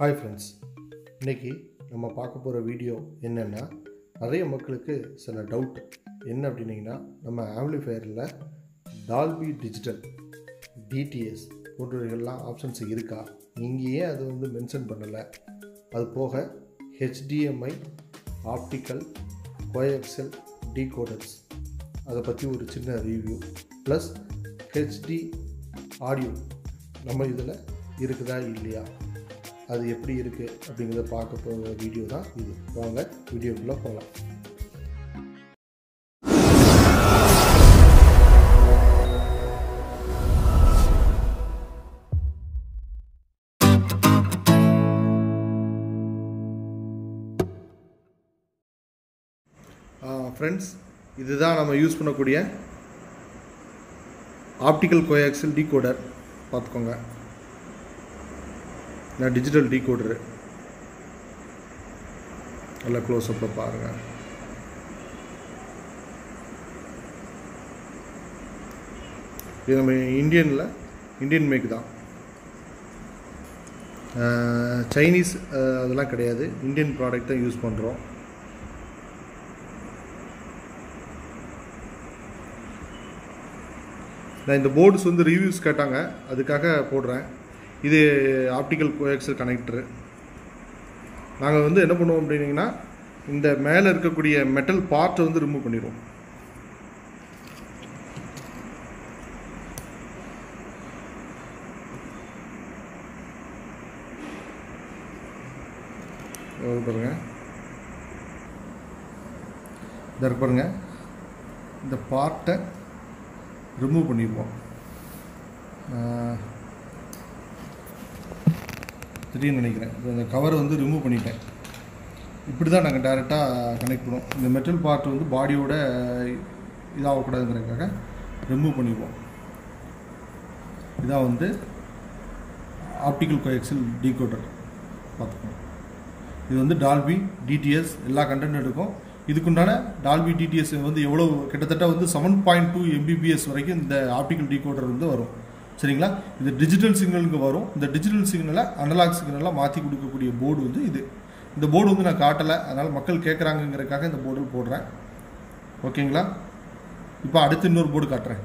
Hi friends இன்னைக்கு நம்ம பார்க்க போகிற வீடியோ என்னென்னா நிறைய மக்களுக்கு சில டவுட் என்ன அப்படின்னீங்கன்னா நம்ம ஆம்ப்ளிஃபயரில் டால்பி டிஜிட்டல் டிடிஎஸ் போன்றவைகள்லாம் ஆப்ஷன்ஸ் இருக்கா நீங்கள் ஏன் அதை வந்து மென்ஷன் பண்ணலை அது போக ஹெச்டிஎம்ஐ ஆப்டிக்கல் கோஎக்சல் டீகோடர்ஸ் அதை பற்றி ஒரு சின்ன ரிவ்யூ ப்ளஸ் ஹெச்டி ஆடியோ நம்ம இதில் இருக்குதா இல்லையா அது எப்படி இருக்குது அப்படிங்கிறத பார்க்க போகிற வீடியோ தான் இது வாங்க வீடியோக்குள்ளே போகலாம் ஃப்ரெண்ட்ஸ் இதுதான் நம்ம யூஸ் பண்ணக்கூடிய ஆப்டிக்கல் கோயாக்சல் டீகோடர் பார்த்துக்கோங்க நான் டிஜிட்டல் டீகோடரு நல்லா க்ளோஸ்அப்பில் பாருங்கள் இது நம்ம இந்தியனில் இந்தியன் மேக் தான் அஹ், சைனீஸ் அஹ், அதெல்லாம் கிடையாது இந்தியன் ப்ராடக்ட் தான் யூஸ் பண்ணுறோம் நான் இந்த போர்ட்ஸ் வந்து ரிவ்யூஸ் கேட்டாங்க அதுக்காக போடுறேன் இது ஆப்டிக்கல் கோஎக்சல் கனெக்டரு நாங்கள் வந்து என்ன பண்ணுவோம் அப்படின்னீங்கன்னா இந்த மேலே இருக்கக்கூடிய மெட்டல் பார்ட்டை வந்து ரிமூவ் பண்ணிடுவோம் இது பாருங்க இந்த இருக்கு பாருங்க இந்த பார்ட்டை ரிமூவ் பண்ணிடுவோம் ஆஹ், திடீர்னு நினைக்கிறேன் இப்ப இந்த கவரை வந்து ரிமூவ் பண்ணிட்டேன் இப்படி தான் நாங்கள் டேரெக்டாக கனெக்ட் பண்ணுவோம் இந்த மெட்டல் பார்ட் வந்து பாடியோட இதாகக்கூடாதுங்கிறதுக்காக ரிமூவ் பண்ணிடுவோம் இதான் வந்து ஆப்டிக்கல் கோஎக்சல் டீகோடர் பார்த்துக்கோங்க இது வந்து டால்பி டிடிஎஸ் எல்லா கண்டென்ட் இருக்கும் இதுக்குண்டான டால்பி டிடிஎஸ் வந்து எவ்வளோ கிட்டத்தட்ட வந்து செவன் பாயிண்ட் டூ எம்பிபிஎஸ் வரைக்கும் இந்த ஆப்டிக்கல் டீகோடர் வந்து வரும் சரிங்களா இது டிஜிட்டல் சிக்னலுக்கு வரும் இந்த டிஜிட்டல் சிக்னலை அனலாக் சிக்னலாக மாற்றி கொடுக்கக்கூடிய போர்டு வந்து இது இந்த போர்டு வந்து நான் காட்டலை அதனால் மக்கள் கேட்குறாங்கங்கிறதுக்காக இந்த போர்டு போடுறேன் ஓகேங்களா இப்போ அடுத்து இன்னொரு போர்டு காட்டுறேன்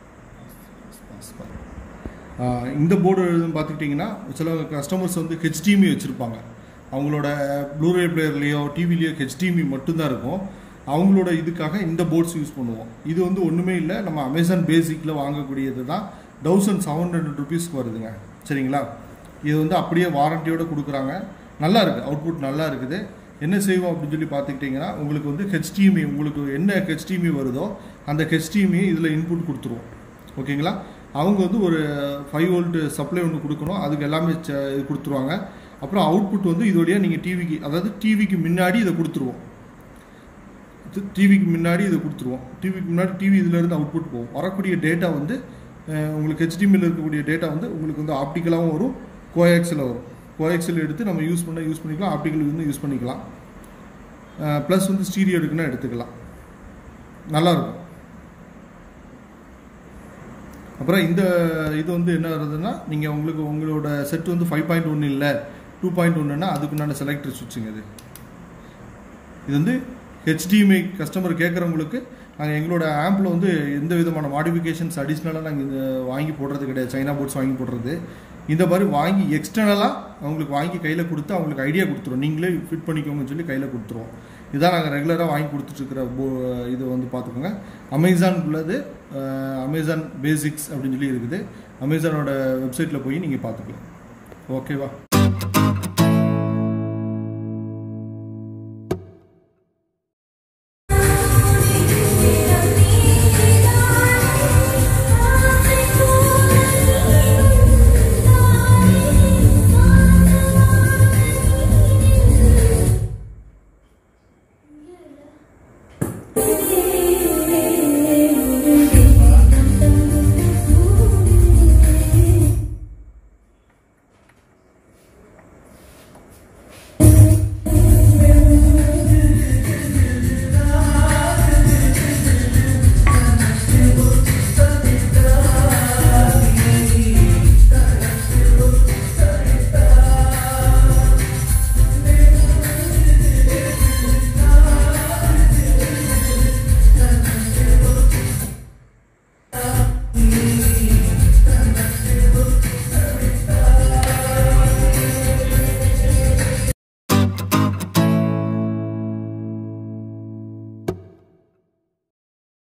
ஆஹ் இந்த போர்டு பார்த்துக்கிட்டிங்கன்னா சில கஸ்டமர்ஸ் வந்து ஹெச்டிஎம்ஐ வச்சுருப்பாங்க அவங்களோட ப்ளூரே பிளேயர்லேயோ டிவிலேயோ ஹெச்டிஎம்ஐ மட்டும்தான் இருக்கும் அவங்களோட இதுக்காக இந்த போர்ட்ஸ் யூஸ் பண்ணுவோம் இது வந்து ஒன்றுமே இல்லை நம்ம அமேசான் பேசிக்கில் வாங்கக்கூடியது தான் தௌசண்ட் செவன் ஹண்ட்ரட் ருபீஸ்க்கு வருதுங்க சரிங்களா இது வந்து அப்படியே வாரண்டியோடு கொடுக்குறாங்க நல்லா இருக்குது அவுட்புட் நல்லா இருக்குது என்ன செய்வோம் அப்படின்னு சொல்லி பார்த்துக்கிட்டிங்கன்னா உங்களுக்கு வந்து ஹெச்டிஎம்ஐ உங்களுக்கு என்ன ஹெச்டிஎம்ஐ வருதோ அந்த ஹெச்டிஎம்ஐ இதில் இன்புட் கொடுத்துருவோம் ஓகேங்களா அவங்க வந்து ஒரு ஃபைவ் வோல்ட் சப்ளை ஒன்று கொடுக்கணும் அதுக்கு எல்லாமே ச- இது கொடுத்துருவாங்க அப்புறம் அவுட்புட் வந்து இதோடய நீங்கள் டிவிக்கு அதாவது டிவிக்கு முன்னாடி இதை கொடுத்துருவோம் டிவிக்கு முன்னாடி இதை கொடுத்துருவோம் டிவிக்கு முன்னாடி டிவி இதிலேருந்து அவுட்புட் போகும் வரக்கூடிய டேட்டா வந்து அஹ், உங்களுக்கு ஹெச்டிஎம்மில் இருக்கக்கூடிய டேட்டா வந்து உங்களுக்கு வந்து ஆப்டிக்கலாகவும் வரும் கோஎக்ஸில் வரும் கோஎக்ஸில் எடுத்து நம்ம யூஸ் பண்ண யூஸ் பண்ணிக்கலாம் ஆப்டிக்கல் வந்து யூஸ் பண்ணிக்கலாம் ப்ளஸ் வந்து ஸ்டீரியோ எடுக்குன்னா எடுத்துக்கலாம் நல்லாயிருக்கும் அப்புறம் இந்த இது வந்து என்ன வருதுன்னா நீங்கள் உங்களுக்கு உங்களோட செட் வந்து ஃபைவ் பாயிண்ட் ஒன்று இல்லை டூ பாயிண்ட் ஒன்றுனா அதுக்குண்டான செலக்டர் சுவிட்சுங்க இது இது வந்து ஹெச்டிஎம்ஐ கஸ்டமர் கேட்குறவங்களுக்கு நாங்கள் எங்களோட ஆம்பில் வந்து எந்த விதமான மாடிஃபிகேஷன்ஸ் அடிஷ்னலாக நாங்கள் இந்த வாங்கி போடுறது கிடையாது சைனா போர்ட்ஸ் வாங்கி போடுறது இந்த மாதிரி வாங்கி எக்ஸ்டர்னலாக அவங்களுக்கு வாங்கி கையில் கொடுத்து அவங்களுக்கு ஐடியா கொடுத்துருவோம் நீங்களே ஃபிட் பண்ணிக்கோங்கன்னு சொல்லி கையில் கொடுத்துருவோம் இதான் நாங்கள் ரெகுலராக வாங்கி கொடுத்துட்ருக்கிற போ இது வந்து பார்த்துக்கோங்க அமேசான் உள்ளது அமேசான் பேசிக்ஸ் அப்படின்னு சொல்லி இருக்குது அமேசானோட வெப்சைட்டில் போய் நீங்கள் பார்த்துக்கலாம் ஓகேவா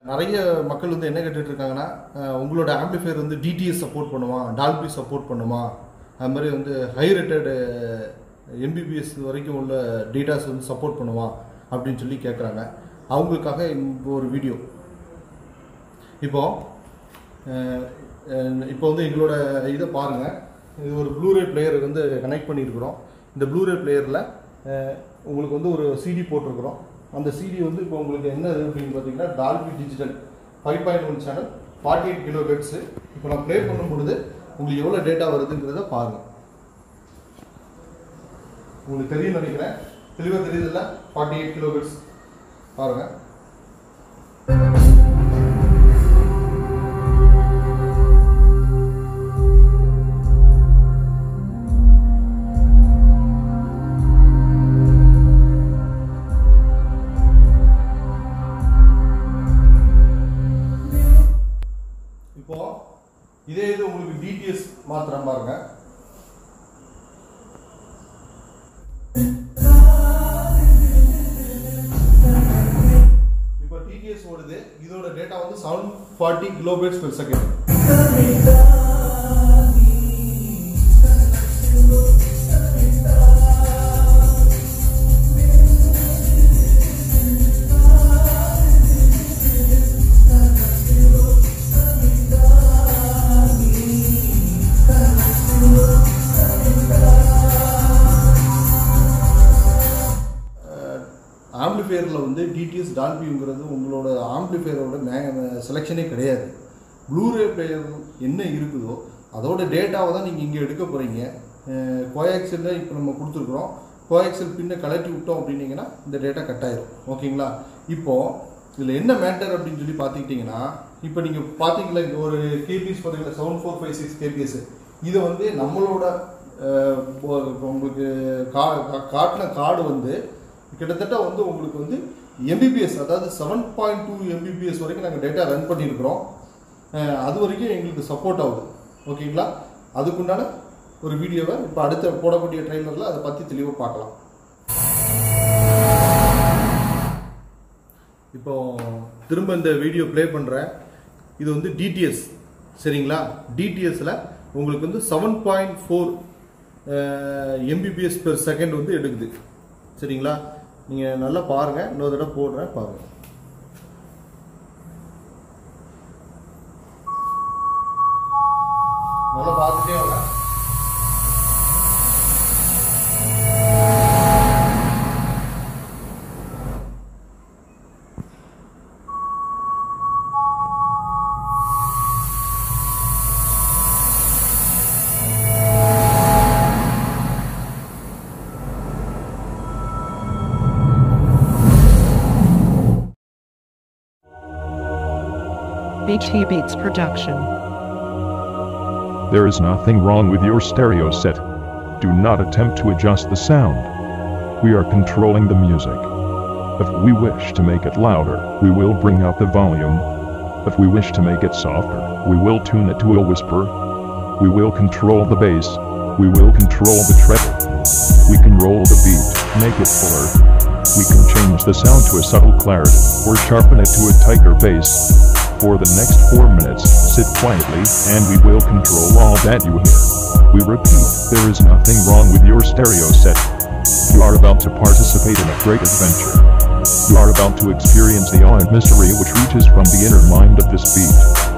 நிறைய மக்கள் வந்து என்ன கேட்டுட்டு இருக்காங்கன்னா அஹ், உங்களோட ஆம்பிளிஃபையர் வந்து டிடிஎஸ் சப்போர்ட் பண்ணுமா டால்பி சப்போர்ட் பண்ணுமா அது மாதிரி வந்து ஹை ரேட்டடு எம்பிபிஎஸ் வரைக்கும் உள்ள டேட்டாஸ் வந்து சப்போர்ட் பண்ணுமா அப்படின்னு சொல்லி கேட்குறாங்க அவங்களுக்காக இந்த ஒரு வீடியோ இப்போ அஹ், அஹ், இப்போ வந்து எங்களோட இதை பாருங்கள் இது ஒரு ப்ளூரே பிளேயர் வந்து கனெக்ட் பண்ணியிருக்கிறோம் இந்த ப்ளூரே பிளேயரில் உங்களுக்கு வந்து ஒரு சிடி போட்டிருக்கிறோம் அந்த சிடி வந்து இப்போ உங்களுக்கு என்ன அப்படின்னு பார்த்தீங்கன்னா Dolby digital five point one channel forty eight kilo hertz இப்போ நான் ப்ளே பண்ணும் பொழுது உங்களுக்கு எவ்வளோ டேட்டா வருதுங்கிறத பாருங்கள் உங்களுக்கு தெரியும் நினைக்கிறேன் தெளிவாக தெரியுதுல்ல ஃபார்ட்டி எயிட் கிலோ ஹெட்ஸ் பாருங்கள் இப்போ இதே இது உங்களுக்கு டிடிஎஸ் மாத்திரம் பாருங்க இப்போ டிடிஎஸ் ஓடுது இதோட டேட்டா வந்து seven forty kilobytes per second ஆம்பிளிஃபையரில் வந்து டிடிஎஸ் டால்பிங்கிறது உங்களோட ஆம்பிளிஃபையரோட மே செலெக்ஷனே கிடையாது ப்ளூரே பிளேயர் என்ன இருக்குதோ அதோட டேட்டாவை தான் நீங்கள் இங்கே எடுக்க போகிறீங்க கோயாக்சலில் இப்போ நம்ம கொடுத்துருக்குறோம் கோயாக்சல் பின்ன கலட்டி விட்டோம் அப்படின்னீங்கன்னா இந்த டேட்டா கட் ஆயிரும் ஓகேங்களா இப்போது இதில் என்ன மேட்டர் அப்படின்னு சொல்லி பார்த்துக்கிட்டிங்கன்னா இப்போ நீங்கள் பார்த்தீங்களா இங்கே ஒரு கேபிஎஸ் பார்த்தீங்களா seven four five six kbps இதை வந்து நம்மளோட அஹ், இப்போ உங்களுக்கு கா கா- காட்டின கார்டு வந்து கிட்டத்தட்ட வந்து உங்களுக்கு வந்து எம்பிபிஎஸ் அதாவது செவன் பாயிண்ட் டூ எம்பிபிஎஸ் வரைக்கும் நாங்கள் டேட்டா ரன் பண்ணியிருக்கிறோம் அஹ், அது வரைக்கும் எங்களுக்கு சப்போர்ட் ஆகுது ஓகேங்களா அதுக்குண்டான ஒரு வீடியோவை இப்போ அடுத்த போடக்கூடிய ட்ரெயிலரில் அதை பற்றி தெளிவாக பார்க்கலாம் இப்போ திரும்ப இந்த வீடியோ ப்ளே பண்ணுறேன் இது வந்து டிடிஎஸ் சரிங்களா டிடிஎஸில் உங்களுக்கு வந்து seven point four Mbps per second வந்து எடுக்குது சரிங்களா நீங்கள் நல்லா பாருங்கள் இன்னொரு தடவை போடுறேன் பாருங்கள் நல்லா பார்த்துட்டே வாங்க BT Beats production. There is nothing wrong with your stereo set. Do not attempt to adjust the sound. We are controlling the music. If we wish to make it louder, we will bring up the volume. If we wish to make it softer, we will tune it to a whisper. We will control the bass. We will control the treble. We can roll the beat, make it fuller. We can change the sound to a subtle clarity, or sharpen it to a tighter bass. For the next 4 minutes, sit quietly, and we will control all that you hear. We repeat, there is nothing wrong with your stereo set. You are about to participate in a great adventure. You are about to experience the awe and mystery which reaches from the inner mind of this beat.